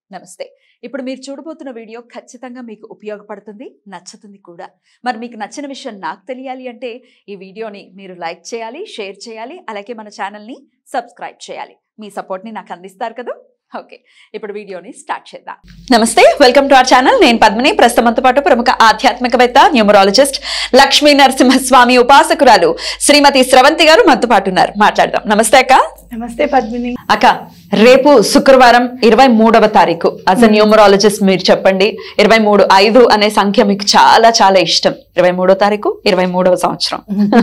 నమస్తే ఇప్పుడు మీరు చూడబోతున్న వీడియో ఖచ్చితంగా మీకు ఉపయోగపడుతుంది నచ్చుతుంది కూడా మరి మీకు నచ్చిన విషయం నాకు తెలియాలి అంటే ఈ వీడియోని మీరు లైక్ చేయాలి షేర్ చేయాలి అలాగే మన ఛానల్ని సబ్స్క్రైబ్ చేయాలి మీ సపోర్ట్ని నాకు అందిస్తారు కదా ఓకే ఇప్పుడు వీడియోని స్టార్ట్ చేద్దాం నమస్తే వెల్కమ్ టు అవర్ ఛానల్ నేను పద్మిని ప్రస్తుతంతో పాటు ప్రముఖ ఆధ్యాత్మికవేత్త న్యూమరాలజిస్ట్ లక్ష్మీ నరసింహస్వామి ఉపాసకురాలు శ్రీమతి స్రవంతి గారు మనతో పాటు ఉన్నారు మాట్లాడదాం నమస్తే అక్క నమస్తే పద్మిని అక్క రేపు శుక్రవారం ఇరవై మూడవ తారీఖు అస్ అ న్యూమరాలజిస్ట్ మీరు చెప్పండి ఇరవై మూడు ఐదు అనే సంఖ్య మీకు చాలా చాలా ఇష్టం ఇరవై మూడో తారీఖు ఇరవై మూడవ సంవత్సరం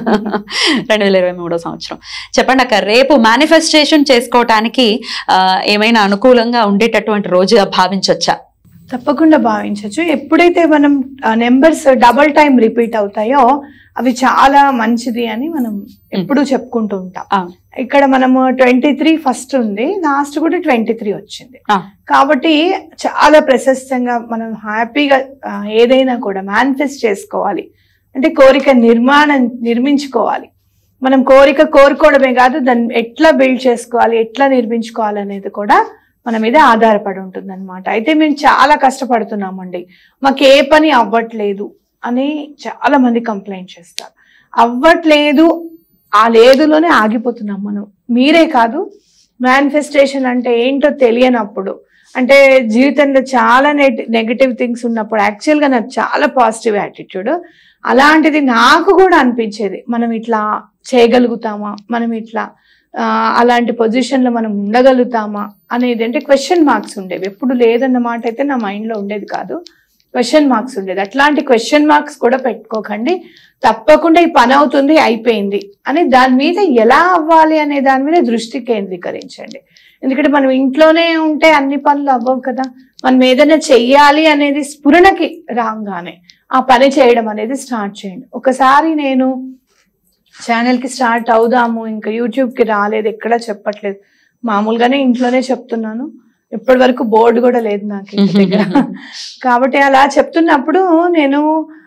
రెండు వేల ఇరవై మూడవ సంవత్సరం చెప్పండి అక్క రేపు మేనిఫెస్టేషన్ చేసుకోవటానికి ఆ, ఏమైనా అనుకూలంగా ఉండేటటువంటి రోజుగా భావించవచ్చా తప్పకుండా భావించవచ్చు ఎప్పుడైతే మనం నెంబర్స్ డబల్ టైం రిపీట్ అవుతాయో అవి చాలా మంచిది అని మనం ఎప్పుడూ చెప్పుకుంటూ ఉంటాం ఆ. ఇక్కడ మనము ట్వంటీ త్రీ ఫస్ట్ ఉంది లాస్ట్ కూడా ట్వంటీ త్రీ వచ్చింది ఆ. కాబట్టి చాలా ప్రశస్తంగా మనం హ్యాపీగా ఆ, ఏదైనా కూడా మేనిఫెస్ట్ చేసుకోవాలి అంటే కోరిక నిర్మాణం నిర్మించుకోవాలి మనం కోరిక కోరుకోవడమే కాదు దాన్ని ఎట్లా బిల్డ్ చేసుకోవాలి ఎట్లా నిర్మించుకోవాలి అనేది కూడా మన మీద ఆధారపడి ఉంటుంది అనమాట అయితే మేము చాలా కష్టపడుతున్నామండి మాకు ఏ పని అవ్వట్లేదు అని చాలా మంది కంప్లైంట్ చేస్తారు అవ్వట్లేదు ఆ లేదులోనే ఆగిపోతున్నాం మనం మీరే కాదు మేనిఫెస్టేషన్ అంటే ఏంటో తెలియనప్పుడు అంటే జీవితంలో చాలా నెట్ నెగటివ్ థింగ్స్ ఉన్నప్పుడు యాక్చువల్గా నాకు చాలా పాజిటివ్ యాటిట్యూడ్ అలాంటిది నాకు కూడా అనిపించేది మనం ఇట్లా చేయగలుగుతామా మనం ఇట్లా ఆ, అలాంటి పొజిషన్లో మనం ఉండగలుగుతామా అనేది అంటే క్వశ్చన్ మార్క్స్ ఉండేవి ఎప్పుడు లేదన్న మాట అయితే నా మైండ్లో ఉండేది కాదు క్వశ్చన్ మార్క్స్ ఉండేది అట్లాంటి క్వశ్చన్ మార్క్స్ కూడా పెట్టుకోకండి తప్పకుండా ఈ పని అవుతుంది అయిపోయింది అని దాని మీద ఎలా అవ్వాలి అనే దాని మీద దృష్టి కేంద్రీకరించండి ఎందుకంటే మనం ఇంట్లోనే ఉంటే అన్ని పనులు అవ్వవు కదా మనం ఏదైనా చెయ్యాలి అనేది స్ఫురణకి రాగానే ఆ పని చేయడం అనేది స్టార్ట్ చేయండి ఒకసారి నేను ఛానల్కి స్టార్ట్ అవుదాము ఇంకా యూట్యూబ్కి రాలేదు ఎక్కడా చెప్పట్లేదు మామూలుగానే ఇంట్లోనే చెప్తున్నాను ఇప్పటి వరకు బోర్డు కూడా లేదు నాకు ఇంటి దగ్గర కాబట్టి అలా చెప్తున్నప్పుడు నేను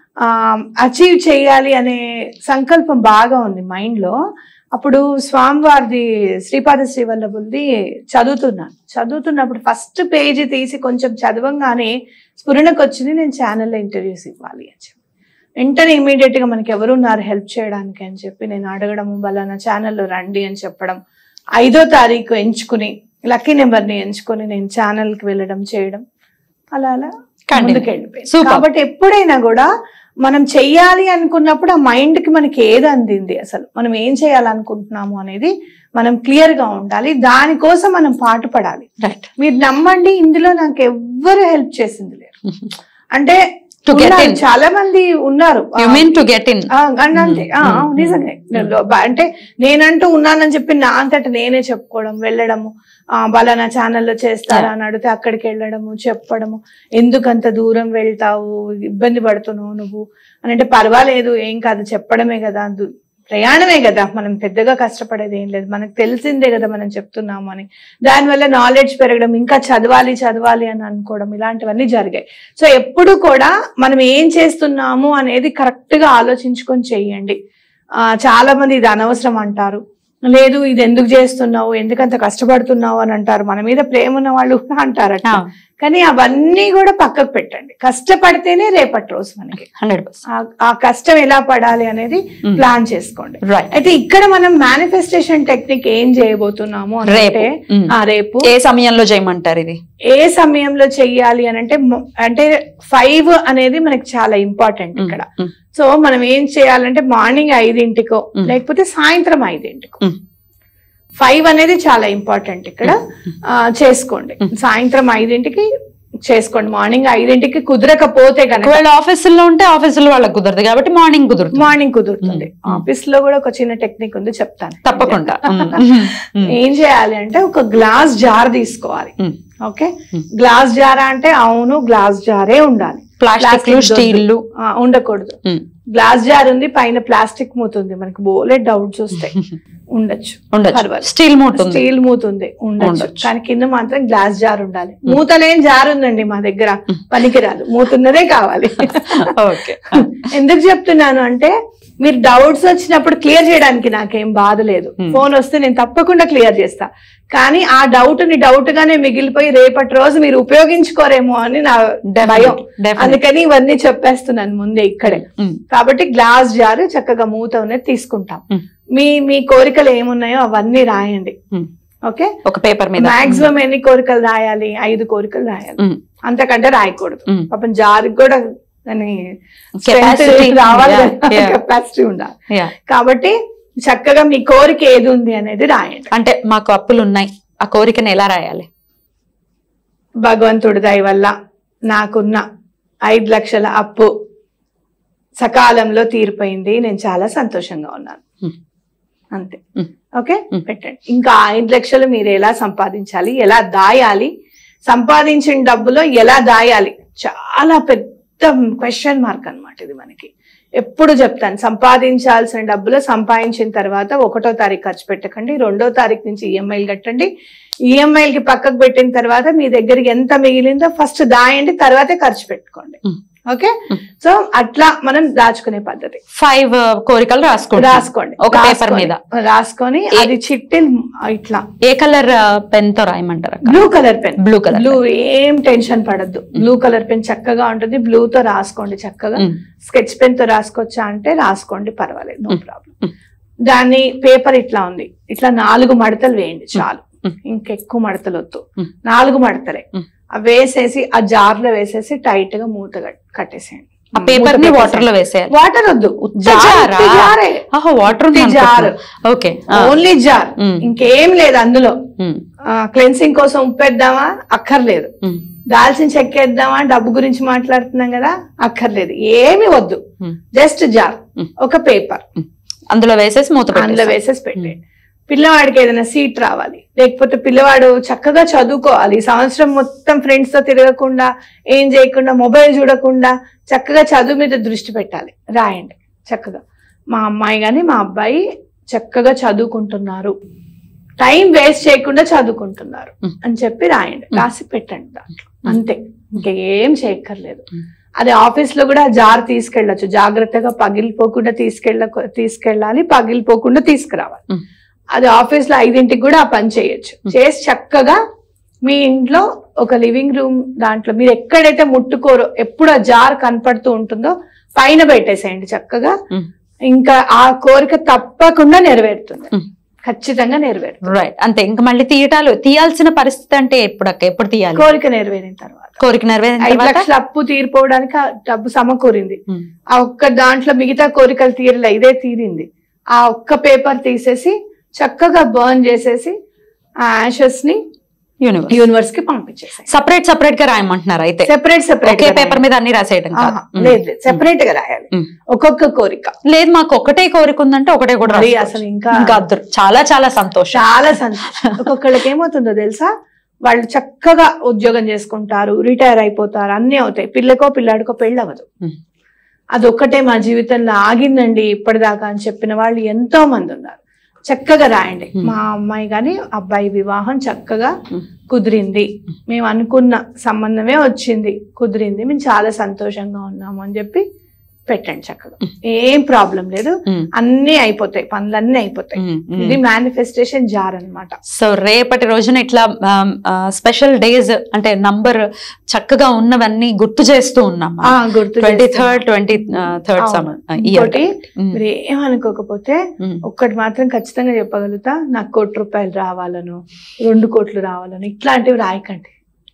అచీవ్ చేయాలి అనే సంకల్పం బాగా ఉంది మైండ్లో అప్పుడు స్వామివారిది శ్రీపాద శ్రీవల్లభుల్ది చదువుతున్నాను చదువుతున్నప్పుడు ఫస్ట్ పేజీ తీసి కొంచెం చదవంగానే స్ఫురణకు వచ్చింది నేను ఛానల్లో ఇంటర్వ్యూస్ ఇవ్వాలి అని చెప్పి వెంటనే ఇమీడియట్ గా మనకి ఎవరున్నారు హెల్ప్ చేయడానికి అని చెప్పి నేను అడగడము బలానా ఛానల్లో రండి అని చెప్పడం ఐదో తారీఖు ఎంచుకుని లక్కీ నెంబర్ని ఎంచుకొని నేను ఛానల్కి వెళ్ళడం చేయడం అలా అలా Continue. ముందుకు వెళ్ళిపోయింది Super. కాబట్టి ఎప్పుడైనా కూడా మనం చెయ్యాలి అనుకున్నప్పుడు ఆ మైండ్ కి మనకి ఏది అందింది అసలు మనం ఏం చేయాలనుకుంటున్నాము అనేది మనం క్లియర్ గా ఉండాలి దానికోసం మనం పాటుపడాలి రైట్ మీరు నమ్మండి ఇందులో నాకు ఎవ్వరు హెల్ప్ చేసింది లేరు అంటే To get ఉన్నారు, in. చాలా మంది ఉన్నారు you mean to get in ఆ, అన్న అంతే ఆ, Mm. అవును, నిజంగా లో- బ- అంటే నేనంటూ ఉన్నానని చెప్పి నా అంతట నేనే చెప్పుకోవడం వెళ్ళడము ఆ బలానా ఛానల్లో చేస్తారా అని అడిగితే అక్కడికి వెళ్ళడము చెప్పడము ఎందుకు అంత దూరం వెళ్తావు ఇబ్బంది పడుతున్నావు నువ్వు అని అంటే పర్వాలేదు ఏం కాదు చెప్పడమే కదా దు- ప్రయాణమే కదా మనం పెద్దగా కష్టపడేది ఏం లేదు మనకు తెలిసిందే కదా మనం చెప్తున్నాము అని దానివల్ల నాలెడ్జ్ పెరగడం ఇంకా చదవాలి చదవాలి అని అనుకోవడం ఇలాంటివన్నీ జరిగాయి సో ఎప్పుడు కూడా మనం ఏం చేస్తున్నాము అనేది కరెక్ట్ గా ఆలోచించుకొని చెయ్యండి ఆ, చాలా మంది ఇది అనవసరం అంటారు లేదు ఇది ఎందుకు చేస్తున్నావు ఎందుకంత కష్టపడుతున్నావు అని అంటారు మన మీద ప్రేమ ఉన్న వాళ్ళు కూడా అంటారట కానీ అవన్నీ కూడా పక్కకు పెట్టండి కష్టపడితేనే రేపటి రోజు మనకి హండ్రెడ్ పర్సెంట్ ఆ- ఆ కష్టం ఎలా పడాలి అనేది ప్లాన్ చేసుకోండి రైట్ అయితే ఇక్కడ మనం మేనిఫెస్టేషన్ టెక్నిక్ ఏం చేయబోతున్నాము అని రేపు. అంటే Mm. ఆ రేపు ఏ సమయంలో చేయమంటారు ఇది ఏ సమయంలో చెయ్యాలి అని అంటే మొ- అంటే ఫైవ్ అనేది మనకి చాలా ఇంపార్టెంట్ ఇక్కడ Mm. సో మనం ఏం చేయాలంటే మార్నింగ్ ఐదింటికో Mm. లేకపోతే సాయంత్రం ఐదింటికో Mm. ఫైవ్ అనేది చాలా ఇంపార్టెంట్ ఇక్కడ ఆ, చేసుకోండి సాయంత్రం ఐదింటికి చేసుకోండి మార్నింగ్ ఐదింటికి కుదరకపోతే కనుక ఒకవేళ ఆఫీసుల్లో ఉంటే ఆఫీసులో వాళ్ళకి కుదరదు కాబట్టి మార్నింగ్ కుదురుతుంది మార్నింగ్ కుదురుతుంది Mm. ఆఫీస్ లో కూడా ఒక చిన్న టెక్నిక్ ఉంది చెప్తాను తప్పకుండా ఏం చేయాలి అంటే ఒక గ్లాస్ జార్ తీసుకోవాలి ఓకే Mm. గ్లాస్ జారా అంటే అవును గ్లాస్ జారే ఉండాలి ప్లాస్టిక్ Plastic స్టీల్ ఆ, ఉండకూడదు గ్లాస్ జార్ ఉంది పైన ప్లాస్టిక్ మూత ఉంది మనకి బోలే డౌట్స్ వస్తాయి ఉండొచ్చు ఉండొచ్చు పర్వాలేదు. స్టీల్ మూట ఉంది స్టీల్ మూత ఉంది ఉండొచ్చు ఉండొచ్చు. కానీ కింద మాత్రం గ్లాస్ జార్ ఉండాలి మూత లేని జార్ ఉందండి మా దగ్గర పనికిరాదు మూత ఉన్నదే కావాలి ఓకే ఎందుకు చెప్తున్నాను అంటే మీరు డౌట్స్ వచ్చినప్పుడు క్లియర్ చేయడానికి నాకేం బాధ లేదు Hmm. ఫోన్ వస్తే నేను తప్పకుండా క్లియర్ చేస్తా కానీ ఆ డౌట్ ని డౌట్ గానే మిగిలిపోయి రేపటి రోజు మీరు ఉపయోగించుకోరేమో అని నా భయం అందుకని ఇవన్నీ చెప్పేస్తున్నాను ముందే ఇక్కడే కాబట్టి గ్లాస్ జార్ చక్కగా మూత ఉన్నది తీసుకుంటాం Hmm. మీ మీ కోరికలు ఏమున్నాయో అవన్నీ రాయండి Hmm. ఓకే ఒక పేపర్ మీద మాక్సిమం ఎన్ని కోరికలు రాయాలి ఐదు కోరికలు రాయాలి Hmm. అంతకంటే రాయకూడదు Hmm. పాపం జారికి కూడా దాని Capacity. రావాలి Yeah, yeah. కెపాసిటీ ఉండాలి Yeah. కాబట్టి చక్కగా మీ కోరిక ఏది ఉంది అనేది రాయండి అంటే మాకు అప్పులు ఉన్నాయి ఆ కోరికను ఎలా రాయాలి భగవంతుడి దయ వల్ల నాకున్న ఐదు లక్షల అప్పు సకాలంలో తీరిపోయింది నేను చాలా సంతోషంగా ఉన్నాను Hmm. అంతే Hmm. Okay Hmm. పెట్టండి ఇంకా ఐదు లక్షలు మీరు ఎలా సంపాదించాలి ఎలా దాయాలి సంపాదించిన డబ్బులో ఎలా దాయాలి చాలా పెద్ద క్వశ్చన్ మార్క్ అన్నమాట ఇది మనకి ఎప్పుడు చెప్తాను సంపాదించాల్సిన డబ్బులు సంపాదించిన తర్వాత ఒకటో తారీఖు ఖర్చు పెట్టకండి రెండో తారీఖు నుంచి ఈఎంఐలు కట్టండి ఈఎంఐలకి పక్కకు పెట్టిన తర్వాత మీ దగ్గరికి ఎంత మిగిలిందో ఫస్ట్ దాయండి తర్వాతే ఖర్చు పెట్టుకోండి Mm. Okay Mm. సో అట్లా మనం దాచుకునే పద్ధతి ఫైవ్ కోరికలు రాసుకోండి రాసుకోండి ఒక పేపర్ రాసుకొని- మీద రాసుకొని ఏ- అది చిట్టి ఇట్లా ఏ కలర్ పెన్ తో రాయమంటారు blue colour pen blue colour blue ఏం టెన్షన్ పడద్దు బ్లూ కలర్ పెన్ చక్కగా ఉంటుంది బ్లూ తో రాసుకోండి చక్కగా స్కెచ్ పెన్ తో రాసుకోవచ్చా అంటే రాసుకోండి పర్వాలేదు నో Mm. Problem Mm. దాన్ని పేపర్ ఇట్లా ఉంది ఇట్లా నాలుగు మడతలు వేయండి చాలు Mm. ఇంకెక్కువ మడతలు వద్దు Mm. నాలుగు మడతలే Mm. అవి వేసేసి ఆ జార్ లో వేసేసి టైట్ గా మూత కట్- కట్టేసేయండి ఆ పేపర్ ని వాటర్ లో వేసేయాలి వాటర్ వద్దు జారా? జారే ఆహో వాటర్ ఉత్తి జార్ ఓకే ఓన్లీ జార్ ఇంకేం లేదు అందులో క్లెన్సింగ్ కోసం ఉప్పేద్దామా అక్కర్లేదు దాల్చిన చెక్క వేద్దామా డబ్బు గురించి మాట్లాడుతున్నాం కదా అక్కర్లేదు ఏమి వద్దు Hmm. Just jar Hmm. ఒక పేపర్ అందులో వేసేసి మూత అందులో పెట్టేసి వేసేసి పెట్టేయండి పిల్లవాడికి ఏదైనా సీట్ రావాలి లేకపోతే పిల్లవాడు చక్కగా చదువుకోవాలి ఈ సంవత్సరం మొత్తం ఫ్రెండ్స్ తో తిరగకుండా ఏం చేయకుండా మొబైల్ చూడకుండా చక్కగా చదువు మీద దృష్టి పెట్టాలి రాయండి చక్కగా మా అమ్మాయి కానీ మా అబ్బాయి చక్కగా చదువుకుంటున్నారు టైం వేస్ట్ చేయకుండా చదువుకుంటున్నారు Mm. అని చెప్పి రాయండి Mm. రాసి పెట్టండి దాంట్లో అంతే ఇంకా ఏం చేయక్కర్లేదు Mm. అది ఆఫీస్ లో కూడా జార్ తీసుకెళ్ళచ్చు జాగ్రత్తగా పగిలిపోకుండా తీసుకెళ్ళ తీసుకెళ్ళాలి పగిలిపోకుండా తీసుకురావాలి Mm. అది ఆఫీస్ లో ఐదింటికి కూడా ఆ పని చేయొచ్చు Mm. చేసి చక్కగా మీ ఇంట్లో ఒక లివింగ్ రూమ్ దాంట్లో మీరు ఎక్కడైతే ముట్టుకోరో ఎప్పుడు ఆ జార్ కనపడుతూ ఉంటుందో పైన పెట్టేసేయండి చక్కగా Mm. ఇంకా ఆ కోరిక తప్పకుండా నెరవేరుతుంది Mm. ఖచ్చితంగా నెరవేరుతుంది రైట్ అంతే ఇంకా మళ్ళీ తీయటాలు తీయాల్సిన పరిస్థితి అంటే ఎప్పుడు అక్క ఎప్పుడు తీయాలి కోరిక నెరవేరిన తర్వాత కోరిక నెరవేరిన ఐదు తర్వాత లక్షల అప్పు తీరిపోవడానికి ఆ డబ్బు సమకూరింది ఉమ్, ఆ ఒక్క దాంట్లో మిగతా కోరికలు తీరలే ఇదే తీరింది ఆ ఒక్క పేపర్ తీసేసి చక్కగా బర్న్ చేసేసి ఆ యాషెస్ ని యూనివర్స్ యూనివర్స్ కి పంపించేసాయి సపరేట్ సపరేట్ గా రాయమంటున్నారు అయితే సెపరేట్ సెపరేట్ ఒకే పేపర్ మీద అన్ని రాసేయడం కాదు ఉమ్. లేదు లేదు సెపరేట్ గా రాయాలి ఉమ్. ఒక్కొక్క కోరిక లేదు మాకు ఒకటే కోరిక ఉందంటే ఒకటే కూడా మరి రాసుకోవచ్చు. అసలు ఇంకా ఇంకా అద్భుతం. చాలా చాలా సంతోషం చాలా సంతోషం ఒక్కొక్కళ్ళకి ఏమవుతుందో తెలుసా వాళ్ళు చక్కగా ఉద్యోగం చేసుకుంటారు రిటైర్ అయిపోతారు అన్నీ అవుతాయి పిల్లకో పిల్లాడికో పెళ్ళి అవ్వదు Hmm. అదొక్కటే మా జీవితంలో ఆగిందండి ఇప్పటిదాకా అని చెప్పిన వాళ్ళు ఎంతో మంది ఉన్నారు చక్కగా రాయండి Hmm. మా అమ్మాయి గాని అబ్బాయి వివాహం చక్కగా Hmm. కుదిరింది మేము అనుకున్న సంబంధమే వచ్చింది కుదిరింది మేము చాలా సంతోషంగా ఉన్నాము అని చెప్పి పెట్టండి చక్కగా ఏం ప్రాబ్లం లేదు ఉమ్, అన్నీ అయిపోతాయి పనులన్నీ అయిపోతాయి ఉమ్, ఉమ్. ఇది మేనిఫెస్టేషన్ జార్ అన్నమాట సో రేపటి రోజున ఇట్లా స్పెషల్ డేస్ అంటే నంబర్ చక్కగా ఉన్నవన్నీ గుర్తు చేస్తూ ఉన్నాం ఆ, గుర్తు ట్వంటీ చేస్తున్నా. థర్డ్ ట్వంటీ థర్డ్ అవును. ఇయర్ ఇంకోటి మీరు ఏమనుకోకపోతే ఒక్కటి మాత్రం ఖచ్చితంగా చెప్పగలుగుతా నాకు కోటి రూపాయలు రావాలను రెండు కోట్లు రావాలను ఇట్లాంటివి రాయకండి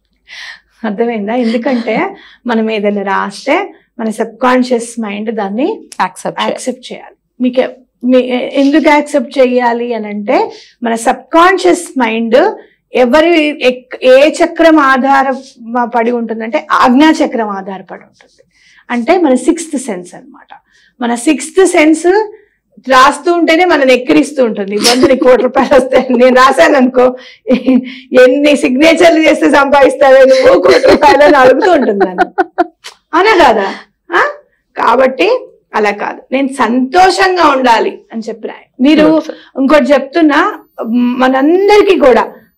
అర్థమైందా ఎందుకంటే మనం ఏదైనా రాస్తే మన సబ్ కాన్షియస్ మైండ్ దాన్ని యాక్సెప్ట్ యాక్సెప్ట్ చేయాలి మీకు ఎ- మీ- ఎ- ఎందుకు యాక్సెప్ట్ చేయాలి అని అంటే మన సబ్ కాన్షియస్ మైండ్ ఎవరి ఎక్- ఏ చక్రం ఆధార పడి ఉంటుందంటే ఆజ్ఞా చక్రం ఆధారపడి ఉంటుంది అంటే మన సిక్స్త్ సెన్స్ అన్నమాట మన సిక్స్త్ సెన్స్ రాస్తూ ఉంటేనే మనల్ని ఎక్కిరిస్తూ ఉంటుంది ఇబ్బంది నీకు కోటి రూపాయలు వస్తాయి నేను రాశాను అనుకో ఎన్ని సిగ్నేచర్లు చేస్తే సంపాదిస్తావే నువ్వు కోటి రూపాయలు అని అడుగుతూ ఉంటుంది నన్ను అవునా కాదా ఆ? కాబట్టి అలా కాదు నేను సంతోషంగా ఉండాలి అని చెప్పి రాయి మీరు ఇంకోటి చెప్తున్నా మ్, మనందరికీ కూడా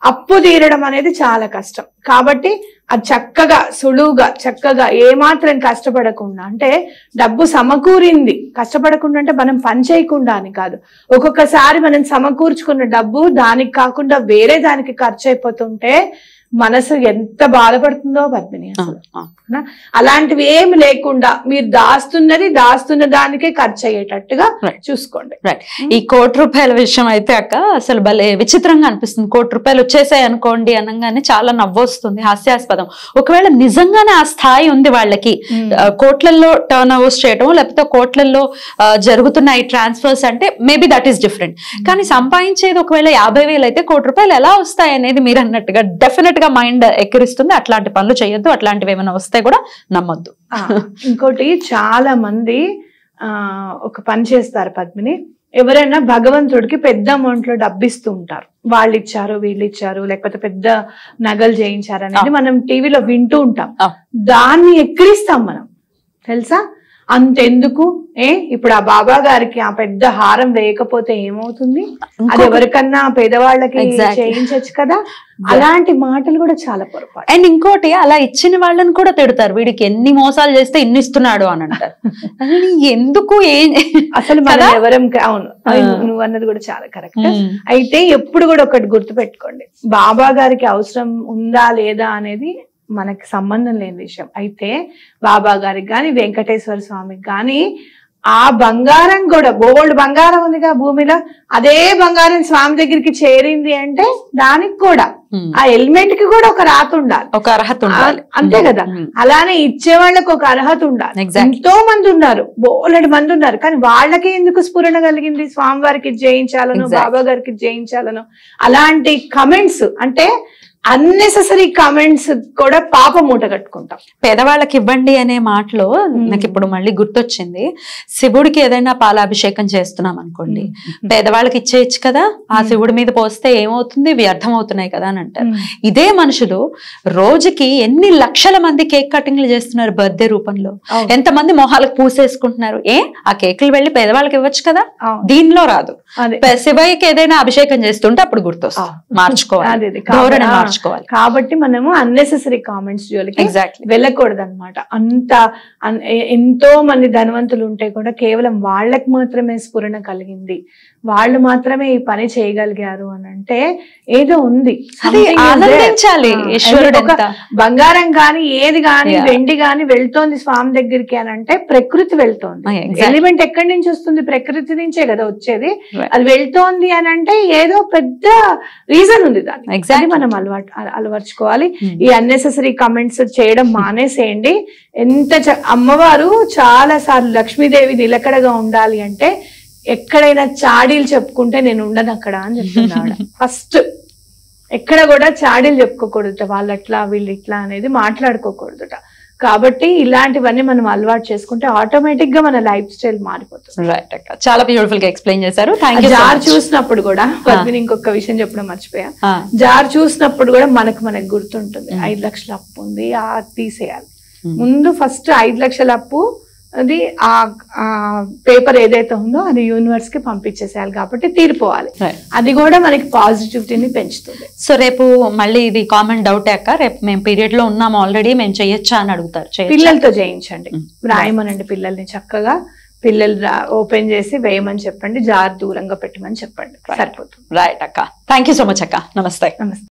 అప్పు తీరడం అనేది చాలా కష్టం కాబట్టి అది చక్కగా సులువుగా చక్కగా ఏమాత్రం కష్టపడకుండా అంటే డబ్బు సమకూరింది కష్టపడకుండా అంటే మనం పని చేయకుండా అని కాదు ఒక్కొక్కసారి మనం సమకూర్చుకున్న డబ్బు దానికి కాకుండా వేరే దానికి ఖర్చు అయిపోతుంటే మనసు ఎంత బాధపడుతుందో పద్మిని అసలు అలాంటివి ఏమి లేకుండా మీరు దాస్తున్నది దాస్తున్న దానికే ఖర్చు అయ్యేటట్టుగా Right. చూసుకోండి ఈ కోటి రూపాయల విషయం అయితే అక్క అసలు భలే విచిత్రంగా అనిపిస్తుంది కోటి రూపాయలు వచ్చేసాయి అనుకోండి అనగానే చాలా నవ్వొస్తుంది హాస్యాస్పదం ఒకవేళ నిజంగానే ఆ స్థాయి ఉంది వాళ్ళకి ఆ, కోట్లల్లో టర్న్ ఓవర్స్ చేయడం లేకపోతే కోట్లల్లో ఆ, జరుగుతున్న ఈ ట్రాన్స్ఫర్స్ అంటే మేబీ దట్ ఈస్ డిఫరెంట్ కానీ సంపాదించేది ఒకవేళ యాభై వేలు అయితే కోటి రూపాయలు ఎలా వస్తాయి అనేది మీరు అన్నట్టుగా డెఫినెట్ గా మైండ్ ఎక్కిరిస్తుంది అట్లాంటి పనులు చేయొద్దు అట్లాంటివి ఏమైనా వస్తే కూడా నమ్మొద్దు ఆ, ఇంకోటి చాలా మంది ఆ ఒక పని చేస్తారు పద్మిని ఎవరైనా భగవంతుడికి పెద్ద అమౌంట్ లో డబ్బిస్తూ ఉంటారు వాళ్ళు ఇచ్చారు వీళ్ళు ఇచ్చారు లేకపోతే పెద్ద నగలు చేయించారు అనేది మనం టీవీలో వింటూ ఉంటాం ఆ. దాన్ని ఎక్కిరిస్తాం మనం తెలుసా అంతెందుకు ఏ ఇప్పుడు ఆ బాబా గారికి ఆ పెద్ద హారం వేయకపోతే ఏమవుతుంది అది ఇంకొక- ఎవరికన్నా పేదవాళ్ళకి Exactly. చేయించవచ్చు కదా అలాంటి మాటలు కూడా చాలా పొరపాటు అండ్ ఇంకోటి అలా ఇచ్చిన వాళ్ళని కూడా తిడతారు వీడికి ఎన్ని మోసాలు చేస్తే ఇన్ని ఇస్తున్నాడు అని అంటారు అసలు ఎందుకు ఏం అసలు మనం కదా? ఎవరం కా- అవును ఆ. నువ్వు అన్నది కూడా చాలా కరెక్ట్ మ్మ్. అయితే ఎప్పుడు కూడా ఒకటి గుర్తు పెట్టుకోండి బాబా గారికి అవసరం ఉందా లేదా అనేది మనకి సంబంధం లేని విషయం అయితే బాబా గారికి కానీ వెంకటేశ్వర స్వామికి కానీ ఆ బంగారం కూడా బోల్డ్ బంగారం ఉందిగా భూమిలో అదే బంగారం స్వామి దగ్గరికి చేరింది అంటే దానికి కూడా మ్మ్. ఆ హెల్మెట్ కి కూడా ఒక రాత ఉండాలి ఒక అర్హత ఉండాలి ఆ, అంతే కదా. మ్మ్. అలానే ఇచ్చే వాళ్ళకి ఒక అర్హత ఉండాలి Exactly. ఎంతో మంది ఉన్నారు బోలెడు మంది ఉన్నారు కానీ వాళ్ళకి ఎందుకు స్ఫురణ కలిగింది స్వామివారికి ఇది జయించాలను Exactly. బాబా గారికి ఇది జయించాలను అలాంటి కమెంట్స్ అంటే అన్నెసెసరీ కమెంట్స్ కూడా పాప మూట కట్టుకుంటాం పేదవాళ్ళకి ఇవ్వండి అనే మాటలో నాకు ఇప్పుడు మళ్ళీ గుర్తొచ్చింది శివుడికి ఏదైనా పాలాభిషేకం చేస్తున్నాం అనుకోండి పేదవాళ్ళకి ఇచ్చేయచ్చు కదా ఆ మ్మ్. శివుడి మీద పోస్తే ఏమవుతుంది వ్యర్థం అవుతున్నాయి కదా అని అంటారు మ్మ్. ఇదే మనుషులు రోజుకి ఎన్ని లక్షల మంది కేక్ కటింగ్లు చేస్తున్నారు బర్త్డే రూపంలో అవును. ఎంతమంది మొహాలకు పూసేసుకుంటున్నారు ఏ ఆ కేకులు వెళ్ళి పేదవాళ్ళకి ఇవ్వచ్చు కదా అవును. దీనిలో రాదు అదే పే- శివయ్యకి ఏదైనా అభిషేకం చేస్తుంటే అప్పుడు గుర్తొస్తుంది ఆ. మార్చుకోవాలి అదే అదే. ధోరణి కాబట్టి- మార్చుకోవాలి కాబట్టి మనము అన్నెసెసరీ కామెంట్స్ జోలికి ఎగ్జాక్ట్లీ వెళ్ళకూడదు అనమాట అంత అన్- ఎ- ఎంతో మంది ధనవంతులు ఉంటే కూడా కేవలం వాళ్ళకి మాత్రమే స్ఫురణ కలిగింది వాళ్ళు మాత్రమే ఈ పని చేయగలిగారు అని అంటే ఏదో ఉంది అది Something is there. ఆనందించాలి ఆ, ఈశ్వరుడు ఒక ఎంత బంగారం గాని ఏది గాని Yeah. వెండి గాని వెళ్తోంది స్వామి దగ్గరికి అని అంటే ప్రకృతి వెళ్తోంది Ah, exactly. ఎలిమెంట్ ఎక్కడి నుంచి వస్తుంది ప్రకృతి నుంచే కదా వచ్చేది Right. అది వెళ్తోంది అని అంటే ఏదో పెద్ద రీజన్ ఉంది దానికి అది Exactly. మనం అలవాటు అల- అలవర్చుకోవాలి Hmm. ఈ అన్నెసెసరీ కమెంట్స్ చేయడం మానేసేయండి ఎంత చ- అమ్మవారు చాలా సార్లు లక్ష్మీదేవి నిలకడగా ఉండాలి అంటే ఎక్కడైనా చాడీలు చెప్పుకుంటే నేను ఉండను అక్కడ అని చెప్తున్నాడు ఫస్ట్ ఎక్కడ కూడా చాడీలు చెప్పుకోకూడదుట వాళ్ళు అట్లా వీళ్ళు ఇట్లా అనేది మాట్లాడుకోకూడదుట కాబట్టి ఇలాంటివన్నీ మనం అలవాటు చేసుకుంటే ఆటోమేటిక్ గా మన లైఫ్ స్టైల్ మారిపోతుంది రైట్ అక్క చాలా బ్యూటిఫుల్ గా ఎక్స్ప్లెయిన్ చేశారు ఆ థ్యాంక్ యూ జార్ చూసినప్పుడు కూడా పద్మిని ఇంకొక విషయం చెప్పడం మర్చిపోయా ఆ, జార్ చూసినప్పుడు కూడా మనకు మనకు గుర్తుంటుంది Mm. ఐదు లక్షల అప్పు ఉంది ఆ తీసేయాలి Mm. ముందు ఫస్ట్ ఐదు లక్షల అప్పు అది ఆ పేపర్ ఏదైతే ఉందో అది యూనివర్స్ కి పంపించేసేయాలి కాబట్టి తీరిపోవాలి Right. అది కూడా మనకి పాజిటివిటీని పెంచుతుంది సో రేపు మళ్ళీ ఇది కామన్ డౌట్ అక్క రేపు మేము పీరియడ్ లో ఉన్నాం ఆల్రెడీ మేము చేయొచ్చా అని అడుగుతారు చేయొచ్చా? పిల్లలతో చేయించండి Mm. రాయమనండి పిల్లల్ని చక్కగా పిల్లలు ఓపెన్ చేసి వేయమని చెప్పండి జార్ దూరంగా పెట్టమని చెప్పండి Right. సరిపోతుంది రైట్ అక్క థ్యాంక్ యూ సో మచ్ అక్క నమస్తే నమస్తే